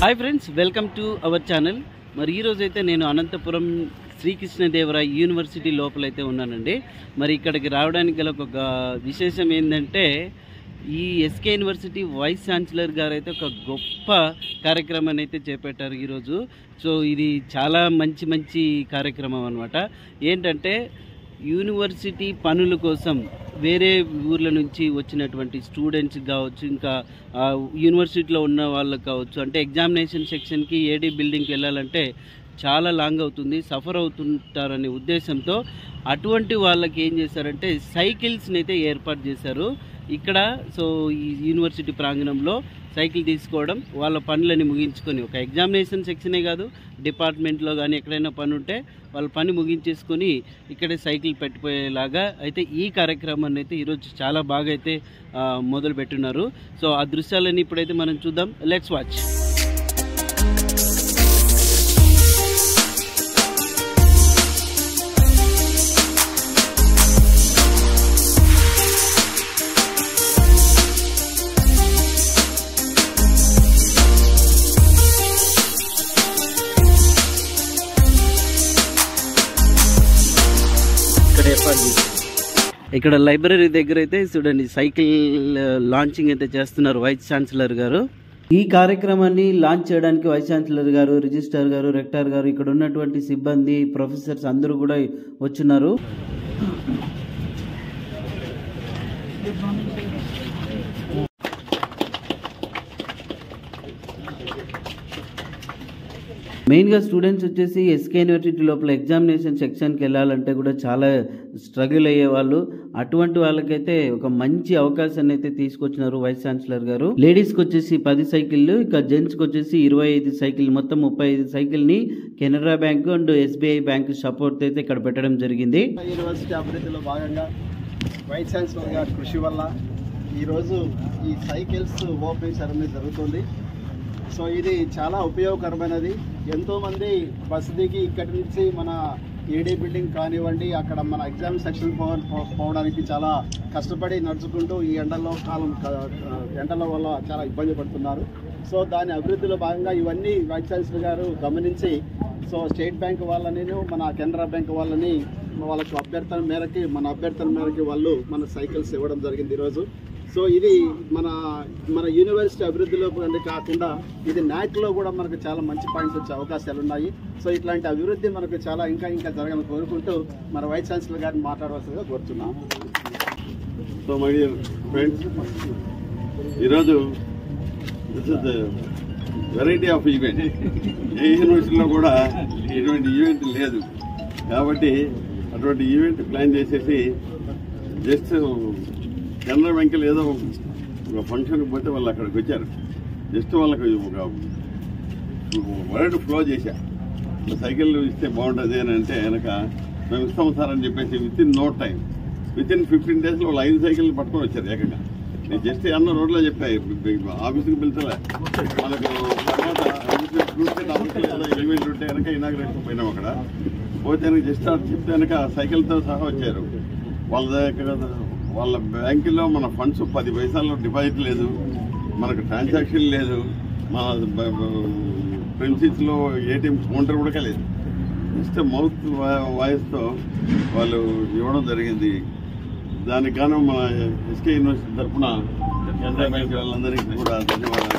Hi friends welcome to our channel మరి ఈరోజు అయితే నేను అనంతపురం శ్రీకృష్ణదేవరాయ యూనివర్సిటీ లోపలైతే ఉన్నానండి మరి ఇక్కడికి రావడానికి గల ఒక విశేషం ఏంటంటే ఈ ఎస్కే యూనివర్సిటీ వైస్ ఛాన్సలర్ గారు అయితే ఒక గొప్ప కార్యక్రమాన్ని అయితే చేపట్టారు ఈరోజు సో ఇది చాలా మంచి మంచి కార్యక్రమం అనమాట ఏంటంటే యూనివర్సిటీ పనుల కోసం వేరే ఊర్ల నుంచి వచ్చినటువంటి స్టూడెంట్స్ కావచ్చు ఇంకా ఆ, యూనివర్సిటీలో ఉన్న వాళ్ళకి కావచ్చు అంటే ఎగ్జామినేషన్ సెక్షన్కి ఏడీ బిల్డింగ్కి వెళ్ళాలంటే చాలా లాంగ్ అవుతుంది సఫర్ అవుతుంటారనే ఉద్దేశంతో అటువంటి వాళ్ళకి ఏం చేశారంటే సైకిల్స్ని అయితే ఏర్పాటు చేశారు ఇక్కడ సో ఈ యూనివర్సిటీ ప్రాంగణంలో సైకిల్ తీసుకోవడం వాళ్ళ పనులని ముగించుకొని ఒక ఎగ్జామినేషన్ సెక్షనే కాదు డిపార్ట్మెంట్లో కానీ ఎక్కడైనా పని ఉంటే వాళ్ళ పని ముగించేసుకొని ఇక్కడే సైకిల్ పెట్టిపోయేలాగా అయితే ఈ కార్యక్రమాన్ని అయితే ఈరోజు చాలా బాగా అయితే ఆ, మొదలు పెట్టున్నారు సో ఆ దృశ్యాలన్నీ ఇప్పుడైతే మనం చూద్దాం లెట్స్ వాచ్ ఇక్కడ ఏర్పాటు చేశారు. ఇక్కడ లైబ్రరీ దగ్గర అయితే చూడండి సైకిల్ లాంచింగ్ అయితే చేస్తున్నారు వైస్ ఛాన్సలర్ గారు ఈ కార్యక్రమాన్ని లాంచ్ చేయడానికి వైస్ ఛాన్సలర్ గారు రిజిస్ట్రార్ గారు రెక్టార్ గారు ఇక్కడ ఉన్నటువంటి సిబ్బంది ప్రొఫెసర్స్ అందరూ కూడా వచ్చున్నారు మెయిన్గా స్టూడెంట్స్ వచ్చేసి ఎస్కే యూనివర్సిటీ లోపల ఎగ్జామినేషన్ సెక్షన్కి వెళ్ళాలంటే కూడా చాలా స్ట్రగుల్ అయ్యేవాళ్ళు అటువంటి వాళ్ళకైతే ఒక మంచి అవకాశాన్ని అయితే తీసుకొచ్చినారు వైస్ ఛాన్సలర్ గారు లేడీస్కి వచ్చేసి పది సైకిళ్ళు ఇక జెంట్స్కి వచ్చేసి ఇరవై ఐదు సైకిల్ మొత్తం ముప్పై ఐదు సైకిల్ని Canara bank and SBI bank support అయితే ఇక్కడ పెట్టడం జరిగింది యూనివర్సిటీ అభివృద్ధిలో భాగంగా వైస్ ఛాన్సలర్ గారి కృషి వల్ల ఈరోజు ఈ సైకిల్స్ ఓపెన్ సెరమనీ జరుగుతుంది సో ఇది చాలా ఉపయోగకరమైనది ఎంతోమంది బస్సు దిగి ఇక్కడి నుంచి మన ఏడీ బిల్డింగ్ కానివ్వండి అక్కడ మన ఎగ్జామ్ సెక్షన్ పోవడానికి చాలా కష్టపడి నడుచుకుంటూ ఈ ఎండలో కాలం క- ఎండల వల్ల చాలా ఇబ్బంది పడుతున్నారు సో దాని అభివృద్ధిలో భాగంగా ఇవన్నీ వైస్ ఛాన్సలర్ గారు గమనించి సో స్టేట్ బ్యాంక్ వాళ్ళని మన కెనరా బ్యాంక్ వాళ్ళని వాళ్ళకు అభ్యర్థన మేరకి మన అభ్యర్థన మేరకి వాళ్ళు మన సైకిల్స్ ఇవ్వడం జరిగింది ఈరోజు సో ఇది మన మన యూనివర్సిటీ అభివృద్ధిలో కూడా కాకుండా ఇది నాక్లో కూడా మనకు చాలా మంచి పాయింట్స్ వచ్చే అవకాశాలు ఉన్నాయి సో ఇట్లాంటి అభివృద్ధి మనకు చాలా ఇంకా ఇంకా జరగాలని కోరుకుంటూ మన వైస్ ఛాన్సలర్ గారిని మాట్లాడవలసిందిగా కోరుతున్నాం సో మై డియర్ ఫ్రెండ్స్ ఈరోజు this is variety of event ఏ యూనివర్సిటీలో కూడా ఇటువంటి ఈవెంట్ లేదు కాబట్టి అటువంటి ఈవెంట్ ప్లాన్ చేసేసి జస్ట్ కెనరా బ్యాంకులు ఏదో ఒక ఫంక్షన్కి పోతే వాళ్ళు అక్కడికి వచ్చారు జస్ట్ వాళ్ళకి ఒక వర్డ్ ఫ్లో చేశా సైకిల్ ఇస్తే బాగుంటుంది అని అంటే వెనక మేము ఇస్తాం సార్ అని చెప్పేసి within no time within fifteen డేస్లో వాళ్ళు ఐదు సైకిల్ పట్టుకొని వచ్చారు ఏకంగా నేను జస్ట్ అన్న రోడ్లో చెప్పాయి ఆఫీస్కి పిలిచలే మనకు తర్వాత చూస్తే ఆఫీస్లో ఏదో ఈవెంట్ ఉంటే కనుక ఇనాగ్రేషన్ పోయినాం అక్కడ పోతే కనుక జస్ట్ అటు చెప్తే కనుక సైకిల్తో సహా వచ్చారు వాళ్ళ దగ్గర వాళ్ళ బ్యాంకులో మన ఫండ్స్ పది పైసలు డిపాజిట్ లేదు మనకు ట్రాన్సాక్షన్ లేదు మన ప్రిన్సిస్లో ఏటీఎం కౌంటర్ కూడా లేదు జస్ట్ మౌత్ వాయిస్తో వాళ్ళు ఇవ్వడం జరిగింది దానికి గాను మన ఎస్కే యూనివర్సిటీ తరఫున కేంద్ర బ్యాంక్ వాళ్ళందరికీ కూడా ధన్యవాదాలు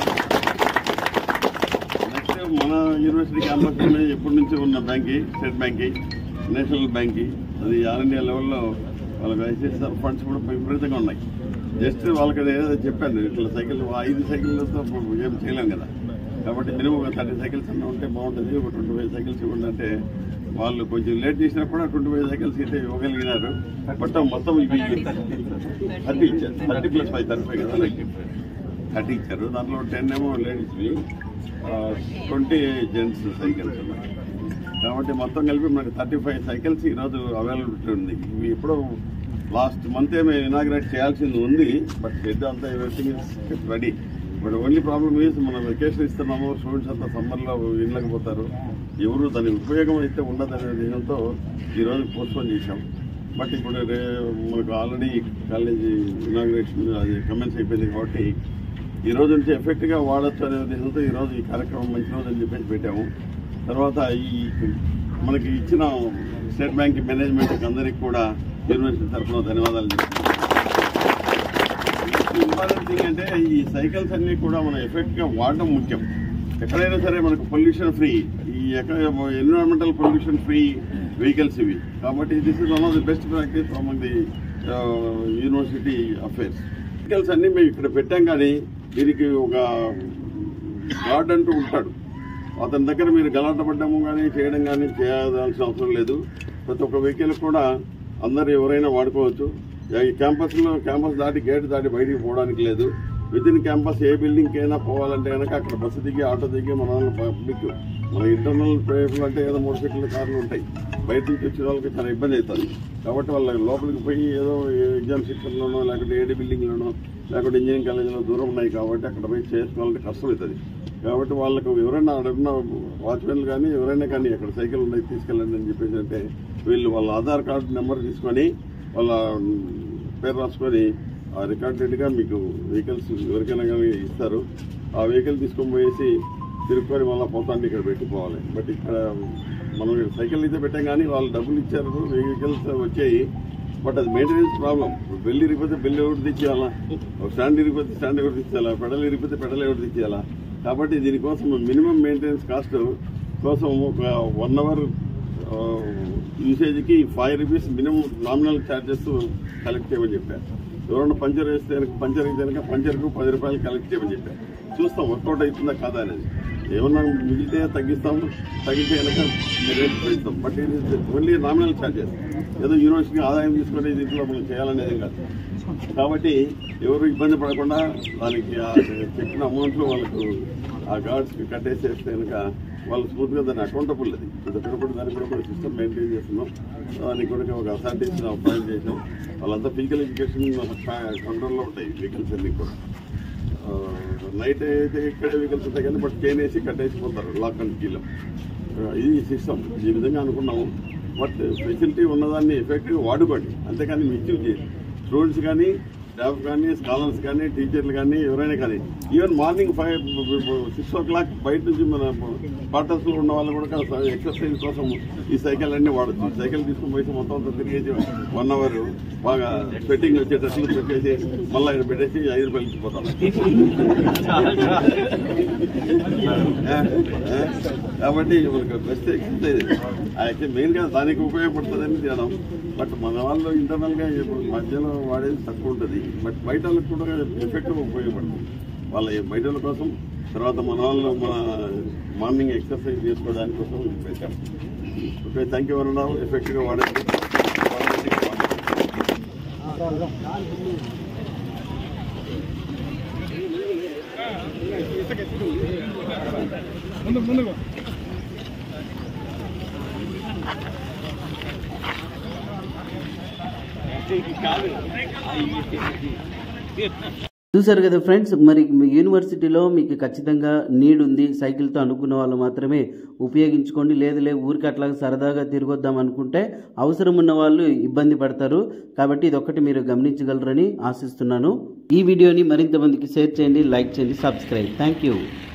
నెక్స్ట్ మన యూనివర్సిటీ క్యాంపస్లోనే ఎప్పటి నుంచి ఉన్న బ్యాంకి స్టేట్ బ్యాంకి నేషనల్ బ్యాంకి అది ఆల్ ఇండియా లెవెల్లో వాళ్ళకి ఐసీఎస్ఆర్ ఫండ్స్ కూడా విపరీతంగా ఉన్నాయి జస్ట్ వాళ్ళకి ఏదో చెప్పాను ఇట్లా సైకిల్ ఐదు సైకిళ్ళతో ఏం చేయలేం కదా కాబట్టి మినిమం ఒక థర్టీ సైకిల్స్ అన్న ఉంటే బాగుంటుంది ఒక ట్వంటీ ఫైవ్ సైకిల్స్ ఇవ్వండి అంటే వాళ్ళు కొంచెం లేట్ చేసినా కూడా ట్వంటీ ఫైవ్ సైకిల్స్ అయితే ఇవ్వగలిగినారు బట్ మొత్తం ఇవి థర్టీ ఇచ్చారు thirty plus five thirty five కదా థర్టీ ఇచ్చారు దాంట్లో టెన్ ఏమో లేడీస్వి ట్వంటీ జెంట్స్ సైకిల్స్ ఉన్నాయి కాబట్టి మొత్తం కలిపి మనకి థర్టీ ఫైవ్ సైకిల్స్ ఈరోజు అవైలబిలిటీ ఉంది ఇవి ఎప్పుడో లాస్ట్ మంత్ ఏమి ఇనాగ్రేట్ చేయాల్సింది ఉంది బట్ హెడ్ అంతా everything is ready but only problem is మనం వెకేషన్ ఇస్తున్నాము స్టూడెంట్స్ అంతా సమ్మర్లో ఇళ్ళకి పోతారు ఎవరు దాని ఉపయోగం అయితే ఉండదనే దీనితో ఈరోజు పోస్ట్పోన్ చేశాం బట్ ఇప్పుడు రే మనకు ఆల్రెడీ కాలేజీ ఇనాగ్రేషన్ అది కమెంట్స్ అయిపోయింది కాబట్టి ఈ రోజు నుంచి ఎఫెక్ట్గా వాడచ్చు అనే ఉద్దేశంతో ఈ రోజు ఈ కార్యక్రమం మంచి రోజు అని చెప్పేసి పెట్టాము తర్వాత ఈ మనకి ఇచ్చిన స్టేట్ బ్యాంక్ మేనేజ్మెంట్ అందరికి కూడా యూనివర్సిటీ తరఫున ధన్యవాదాలు చెప్తున్నాను ఇంపార్టెంట్ థింగ్ అంటే ఈ సైకిల్స్ అన్ని కూడా మనం ఎఫెక్ట్ గా వాడడం ముఖ్యం ఎక్కడైనా సరే మనకు పొల్యూషన్ ఫ్రీ ఈ ఎక్కడ ఎన్విరాన్మెంటల్ పొల్యూషన్ ఫ్రీ వెహికల్స్ ఇవి కాబట్టి this is one of the best practice among the university affairs vehicles అన్ని మేము ఇక్కడ పెట్టాం కానీ దీనికి ఒక గార్డ్ అంటూ ఉంటాడు అతని దగ్గర మీరు గలాట పడ్డము కానీ చేయడం కానీ చేయాల్సిన అవసరం లేదు ప్రతి ఒక్క వెహికల్ కూడా అందరు ఎవరైనా వాడుకోవచ్చు ఈ క్యాంపస్ లో క్యాంపస్ దాటి గేట్ దాటి బయటికి పోవడానికి లేదు విత్ ఇన్ క్యాంపస్ ఏ బిల్డింగ్ అయినా పోవాలంటే కనుక అక్కడ బస్సు దిగి ఆటో దిగి మన పబ్లిక్ మన ఇంటర్నల్ ప్లేస్లు అంటే ఏదో మోటార్ సైకిల్ కార్లు ఉంటాయి బయట నుంచి వచ్చిన వాళ్ళకి చాలా ఇబ్బంది అవుతుంది కాబట్టి వాళ్ళ లోపలికి పోయి ఏదో ఎగ్జామ్ సెక్షన్లోనో లేకపోతే ఏడి బిల్డింగ్లోనో లేకపోతే ఇంజనీరింగ్ కాలేజీలో దూరం ఉన్నాయి కాబట్టి అక్కడ పోయి చేసుకోవాలంటే కష్టం అవుతుంది కాబట్టి వాళ్ళకు ఎవరైనా అడుగున్న వాచ్మెన్లు కానీ ఎవరైనా కానీ అక్కడ సైకిల్ ఉన్నాయి తీసుకెళ్ళండి అని చెప్పేసి అంటే వీళ్ళు వాళ్ళ ఆధార్ కార్డు నెంబర్ తీసుకొని వాళ్ళ పేరు రాసుకొని ఆ రికార్డెడ్గా మీకు వెహికల్స్ ఎవరికైనా కానీ ఇస్తారు ఆ వెహికల్ తీసుకొని పోయేసి తిరుక్కొని మళ్ళీ పోతాండి ఇక్కడ పెట్టుకోవాలి బట్ ఇక్కడ మనం సైకిల్ అయితే పెట్టాం కానీ వాళ్ళు డబ్బులు ఇచ్చారు వెహికల్స్ వచ్చాయి బట్ అది మెయింటెనెన్స్ ప్రాబ్లం బెల్లి ఇరిగిపోతే బెల్లి ఎవరు తెచ్చేయాలా ఒక స్టాండ్ ఇరిగిపోతే స్టాండ్ ఎవరు తెచ్చేయాలా పెడల్ ఇరిగిపోతే పెడల్ ఎవరు తెచ్చేయాలా కాబట్టి దీనికోసం మినిమం మెయింటెనెన్స్ కాస్ట్ కోసం ఒక వన్ అవర్ యూసేజ్కి five rupees minimum nominal charges collect చేయమని చెప్పారు ఎవరైనా పంచర్ వేస్తే కనుక పంచర్ అయితే కనుక పంచర్కు పది రూపాయలు కలెక్ట్ చేయమని చెప్పారు చూస్తాం వర్కౌట్ అవుతుందా కాదా అనేది ఏమన్నా మిగిలితే తగ్గిస్తాం తగ్గితే కనుక రేట్ పెంచుతాం బట్ ఇది ఓన్లీ నామినల్ ఛార్జెస్ ఏదో యూనివర్సిటీ ఆదాయం తీసుకుని దీంట్లో మనం చేయాలనేది కాదు కాబట్టి ఎవరు ఇబ్బంది పడకుండా దానికి ఆ చెప్పిన అమౌంట్లో వాళ్ళకు ఆ గార్డ్స్కి కట్టేసేస్తే కనుక వాళ్ళు స్మూత్గా దాన్ని అకౌంటబుల్ అది ఇది ఒకటి దానికి కూడా కూడా సిస్టమ్ మెయింటైన్ చేస్తున్నాం దానికి కూడా ఒక అథారిటీస్ అపాయింట్ చేసాం వాళ్ళంతా ఫిజికల్ ఎడ్యుకేషన్ కంట్రోల్లో ఉంటాయి వెహికల్స్ అన్ని కూడా నైట్ అయితే ఇక్కడే వెహికల్స్ ఉంటాయి కానీ బట్ చైన్ వేసి కట్టేసిపోతారు లాక్ అండ్ కీలో ఇది సిస్టమ్ ఈ విధంగా అనుకున్నాము బట్ ఫెసిలిటీ ఉన్నదాన్ని ఎఫెక్టివ్ వాడుకోండి అంతేకాని మిస్యూజ్ చేయండి స్టూడెంట్స్ కానీ స్టాఫ్ కానీ స్కాలర్స్ కానీ టీచర్లు కానీ ఎవరైనా కానీ even morning five six o'clock బయట నుంచి మన క్వార్టర్స్ లో ఉన్న వాళ్ళు కూడా ఎక్సర్సైజ్ కోసం ఈ సైకిల్ అన్ని వాడచ్చు సైకిల్ తీసుకుని పోయి మొత్తం అంతా తిరిగేసి వన్ అవర్ బాగా స్వెట్టింగ్ వచ్చేటట్లు పెట్టేసి మళ్ళీ ఇక్కడ పెట్టేసి ఐదు రూపాయలు ఇచ్చిపోతాం కాబట్టి మనకు బెస్ట్ ఎక్సర్సైజ్ అయితే మెయిన్ గా దానికి ఉపయోగపడుతుందని చేయడం బట్ మన వాళ్ళు ఇంటర్నల్ గా ఇప్పుడు మధ్యలో వాడేది తక్కువ ఉంటుంది బట్ బయట వాళ్ళకి కూడా ఎఫెక్టివ్ ఉపయోగపడుతుంది వాళ్ళ బయట వాళ్ళ కోసం తర్వాత మన వాళ్ళు మన మార్నింగ్ ఎక్సర్సైజ్ చేసుకోవడానికి కోసం ఇది పెట్టాం ఓకే థ్యాంక్ యూ అన్నావు ఎఫెక్టివ్గా వాడండి చూసారు కదా ఫ్రెండ్స్ మరి మీ యూనివర్సిటీలో మీకు ఖచ్చితంగా నీడ్ ఉంది సైకిల్తో అనుకున్న వాళ్ళు మాత్రమే ఉపయోగించుకోండి లేదు లే ఊరికి అట్లా సరదాగా తిరిగొద్దాం అనుకుంటే అవసరం ఉన్న వాళ్ళు ఇబ్బంది పడతారు కాబట్టి ఇదొక్కటి మీరు గమనించగలరని ఆశిస్తున్నాను ఈ వీడియోని మరింత మందికి షేర్ చేయండి లైక్ చేయండి సబ్స్క్రైబ్ థ్యాంక్ యూ